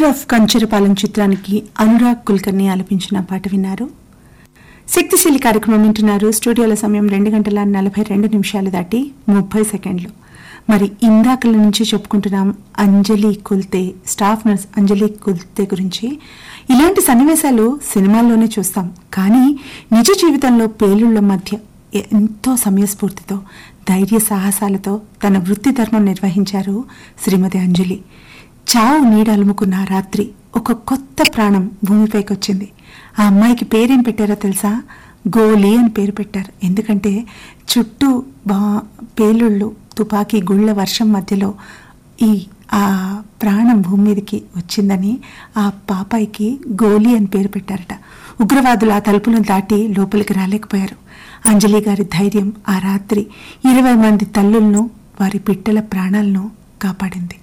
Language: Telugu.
కేఆర్ఎఫ్ కంచరపాలెం చిత్రానికి అనురాగ్ కుల్కర్ని ఆలపించిన పాట విన్నారు శక్తిశీలి కార్యక్రమం వింటున్నారు స్టూడియోల సమయం రెండు గంటల నలభై రెండు నిమిషాలు దాటి ముప్పై సెకండ్లు మరి ఇందాకల నుంచి చెప్పుకుంటున్నాం అంజలి కుల్తే స్టాఫ్ నర్స్ అంజలి కుల్తే గురించి ఇలాంటి సన్నివేశాలు సినిమాల్లోనే చూస్తాం కానీ నిజ జీవితంలో పేలుళ్ల మధ్య ఎంతో సమయస్ఫూర్తితో ధైర్య సాహసాలతో తన వృత్తి ధర్మం నిర్వహించారు శ్రీమతి అంజలి చావు నీడలుముకున్న ఆ రాత్రి ఒక కొత్త ప్రాణం భూమిపైకి వచ్చింది ఆ అమ్మాయికి పేరేం పెట్టారో తెలుసా గోలీ అని పేరు పెట్టారు ఎందుకంటే చుట్టూ బా పేలుళ్ళు తుపాకీ గుళ్ళ వర్షం మధ్యలో ఈ ఆ ప్రాణం భూమి మీదకి వచ్చిందని ఆ పాపాయికి గోలీ అని పేరు పెట్టారట ఉగ్రవాదులు ఆ తలుపులను దాటి లోపలికి రాలేకపోయారు అంజలి గారి ధైర్యం ఆ రాత్రి ఇరవై మంది తల్లులను వారి పిట్టల ప్రాణాలను కాపాడింది